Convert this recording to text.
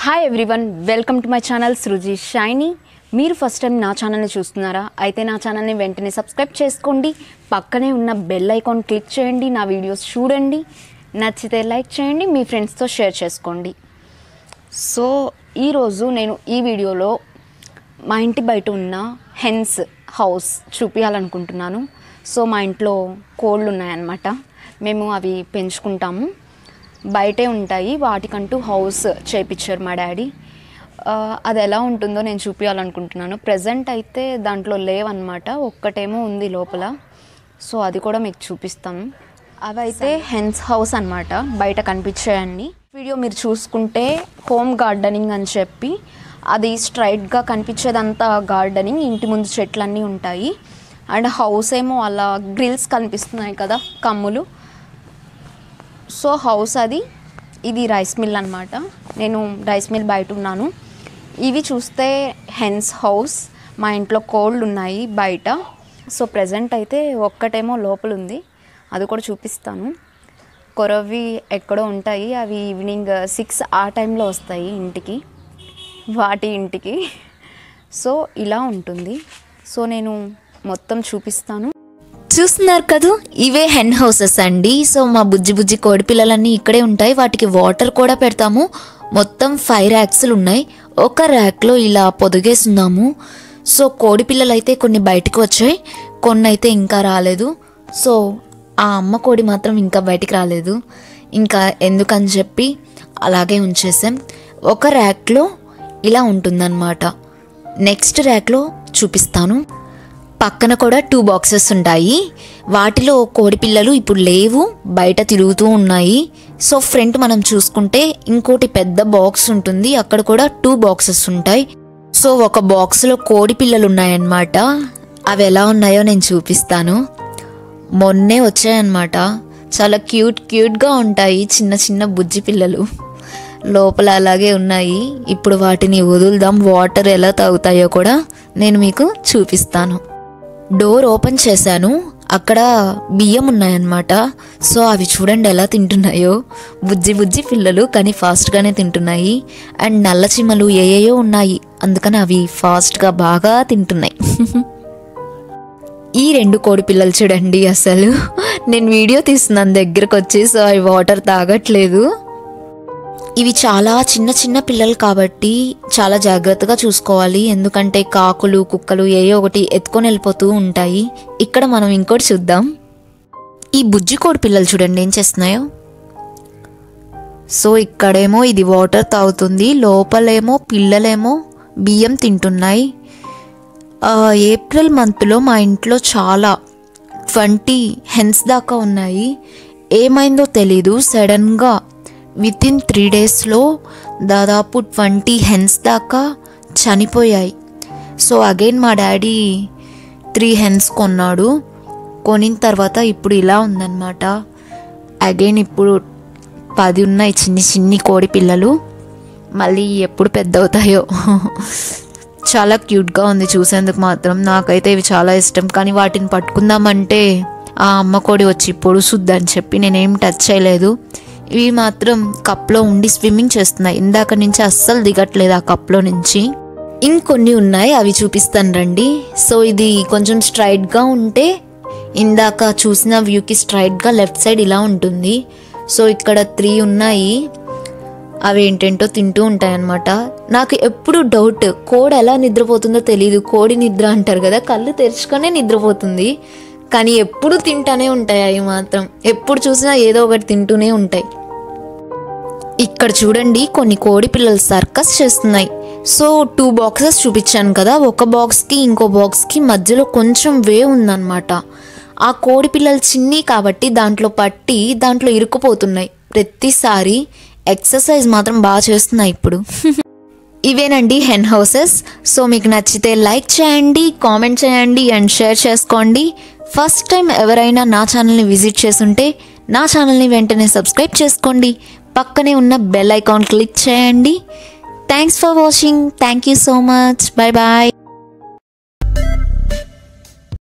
hi everyone welcome to my channel Sruji Shiny మీరు first time నా ఛానల్ని చూస్తున్నారా అయితే నా ఛానల్ని వెంటనే సబ్స్క్రైబ్ చేసుకోండి పక్కనే ఉన్న బెల్ ఐకాన్ క్లిక్ చేయండి నా వీడియోస్ చూడండి నచ్చితే లైక్ చేయండి మీ ఫ్రెండ్స్తో షేర్ చేసుకోండి సో ఈరోజు నేను ఈ వీడియోలో మా ఇంటి బయట ఉన్న హెన్స్ హౌస్ చూపించాలనుకుంటున్నాను సో మా ఇంట్లో కోళ్ళు ఉన్నాయన్నమాట మేము అవి పెంచుకుంటాము బయటే ఉంటాయి వాటికంటూ హౌస్ చేపించారు మా డాడీ ఆ, అది ఎలా ఉంటుందో నేను చూపించాలనుకుంటున్నాను ప్రజెంట్ అయితే దాంట్లో లేవన్నమాట ఒక్కటేమో ఉంది లోపల సో అది కూడా మీకు చూపిస్తాను అవైతే హెన్స్ హౌస్ అన్నమాట బయట కనిపించాయండి వీడియో మీరు చూసుకుంటే హోమ్ గార్డెనింగ్ అని చెప్పి అది స్ట్రైట్గా కనిపించేదంతా గార్డెనింగ్ ఇంటి ముందు చెట్లన్నీ ఉంటాయి అండ్ హౌస్ ఏమో అలా గ్రిల్స్ కనిపిస్తున్నాయి కదా కమ్ములు సో హౌస్ అది ఇది రైస్ మిల్ అనమాట నేను రైస్ మిల్ బయట ఉన్నాను ఇవి చూస్తే హెన్స్ హౌస్ మా ఇంట్లో కోళ్ళు ఉన్నాయి బయట సో ప్రజెంట్ అయితే ఒక్కటేమో లోపల ఉంది అది కూడా చూపిస్తాను కొరవి ఎక్కడో ఉంటాయి అవి ఈవినింగ్ సిక్స్ ఆ టైంలో వస్తాయి ఇంటికి వాటి ఇంటికి సో ఇలా ఉంటుంది సో నేను మొత్తం చూపిస్తాను చూస్తున్నారు కదూ ఇవే హెన్ హౌసెస్ అండి సో మా బుజ్జి బుజ్జి కోడి పిల్లలన్నీ ఇక్కడే ఉంటాయి వాటికి వాటర్ కూడా పెడతాము మొత్తం ఫైవ్ ర్యాక్స్లు ఉన్నాయి ఒక ర్యాక్లో ఇలా పొదిగేస్తున్నాము సో కోడి పిల్లలు అయితే కొన్ని బయటకు వచ్చాయి కొన్ని అయితే ఇంకా రాలేదు సో ఆ అమ్మ కోడి మాత్రం ఇంకా బయటికి రాలేదు ఇంకా ఎందుకని చెప్పి అలాగే ఉంచేసాం ఒక ర్యాక్లో ఇలా ఉంటుందన్నమాట నెక్స్ట్ ర్యాక్లో చూపిస్తాను పక్కన కూడా టూ బాక్సెస్ ఉంటాయి వాటిలో కోడి పిల్లలు ఇప్పుడు లేవు బయట తిరుగుతూ ఉన్నాయి సో ఫ్రంట్ మనం చూసుకుంటే ఇంకోటి పెద్ద బాక్స్ ఉంటుంది అక్కడ కూడా టూ బాక్సెస్ ఉంటాయి సో ఒక బాక్స్లో కోడి పిల్లలు ఉన్నాయన్నమాట అవి ఎలా ఉన్నాయో నేను చూపిస్తాను మొన్నే వచ్చాయన్నమాట చాలా క్యూట్ క్యూట్గా ఉంటాయి చిన్న చిన్న బుజ్జి పిల్లలు లోపల అలాగే ఉన్నాయి ఇప్పుడు వాటిని వదులుదాం వాటర్ ఎలా తాగుతాయో కూడా నేను మీకు చూపిస్తాను డోర్ ఓపెన్ చేశాను అక్కడ బియ్యం ఉన్నాయన్నమాట సో అవి చూడండి ఎలా తింటున్నాయో బుజ్జి బుజ్జి పిల్లలు కానీ ఫాస్ట్గానే తింటున్నాయి అండ్ నల్ల చీమలు ఏయేయో ఉన్నాయి అందుకని అవి ఫాస్ట్గా బాగా తింటున్నాయి ఈ రెండు కోడి పిల్లలు చూడండి అసలు నేను వీడియో తీస్తున్నాను దగ్గరకు వచ్చి సో అవి వాటర్ తాగట్లేదు ఇవి చాలా చిన్న చిన్న పిల్లలు కాబట్టి చాలా జాగ్రత్తగా చూసుకోవాలి ఎందుకంటే కాకులు కుక్కలు ఏయో ఒకటి ఎత్తుకొని వెళ్ళిపోతూ ఉంటాయి ఇక్కడ మనం ఇంకోటి చూద్దాం ఈ బుజ్జి కోడి పిల్లలు చూడండి ఏం చేస్తున్నాయో సో ఇక్కడేమో ఇది వాటర్ తాగుతుంది లోపలేమో పిల్లలేమో బియ్యం తింటున్నాయి ఆ, ఏప్రిల్ మంత్లో మా ఇంట్లో చాలా ట్వంటీ హెన్స్ దాకా ఉన్నాయి ఏమైందో తెలీదు సడన్గా విత్ ఇన్ త్రీ డేస్లో దాదాపు ట్వంటీ హెన్స్ దాకా చనిపోయాయి సో అగైన్ మా డాడీ త్రీ హెన్స్ కొన్నాడు కొనిన తర్వాత ఇప్పుడు ఇలా ఉందన్నమాట అగైన్ ఇప్పుడు పది ఉన్నాయి చిన్ని చిన్ని కోడి పిల్లలు మళ్ళీ ఎప్పుడు పెద్ద అవుతాయో చాలా క్యూట్గా ఉంది చూసేందుకు మాత్రం నాకైతే ఇవి చాలా ఇష్టం కానీ వాటిని పట్టుకుందామంటే ఆ అమ్మ కోడి వచ్చి పొడుసుద్ది అని చెప్పి నేనేం టచ్ చేయలేదు ఇవి మాత్రం కప్లో ఉండి స్విమ్మింగ్ చేస్తున్నాయి ఇందాక నుంచి అస్సలు దిగట్లేదు ఆ కప్లో నుంచి ఇంకొన్ని ఉన్నాయి అవి చూపిస్తాను రండి సో ఇది కొంచెం స్ట్రైట్గా ఉంటే ఇందాక చూసిన వ్యూకి స్ట్రైట్గా లెఫ్ట్ సైడ్ ఇలా ఉంటుంది సో ఇక్కడ త్రీ ఉన్నాయి అవి ఏంటేంటో తింటూ ఉంటాయన్నమాట నాకు ఎప్పుడు డౌట్ కోడి ఎలా నిద్రపోతుందో తెలియదు కోడి నిద్ర అంటారు కదా కళ్ళు తెరుచుకొనే నిద్రపోతుంది కానీ ఎప్పుడు తింటానే ఉంటాయి అవి మాత్రం ఎప్పుడు చూసినా ఏదో ఒకటి తింటూనే ఉంటాయి ఇక్కడ చూడండి కొన్ని కోడి పిల్లలు సర్కస్ చేస్తున్నాయి సో టూ బాక్సెస్ చూపించాను కదా ఒక బాక్స్కి ఇంకో బాక్స్కి మధ్యలో కొంచెం వే ఉందన్నమాట ఆ కోడి పిల్లలు చిన్ని కాబట్టి దాంట్లో పట్టి దాంట్లో ఇరుక్కుపోతున్నాయి ప్రతిసారి ఎక్సర్సైజ్ మాత్రం బాగా చేస్తున్నాయి ఇప్పుడు ఇవేనండి హెన్ హౌసెస్ సో మీకు నచ్చితే లైక్ చేయండి కామెంట్ చేయండి అండ్ షేర్ చేసుకోండి ఫస్ట్ టైం ఎవరైనా నా ఛానల్ని విజిట్ చేసుంటే నా ఛానల్ని వెంటనే సబ్స్క్రైబ్ చేసుకోండి పక్కనే ఉన్న బెల్ ఐకాన్ క్లిక్ చేయండి thanks for watching thank you so much bye bye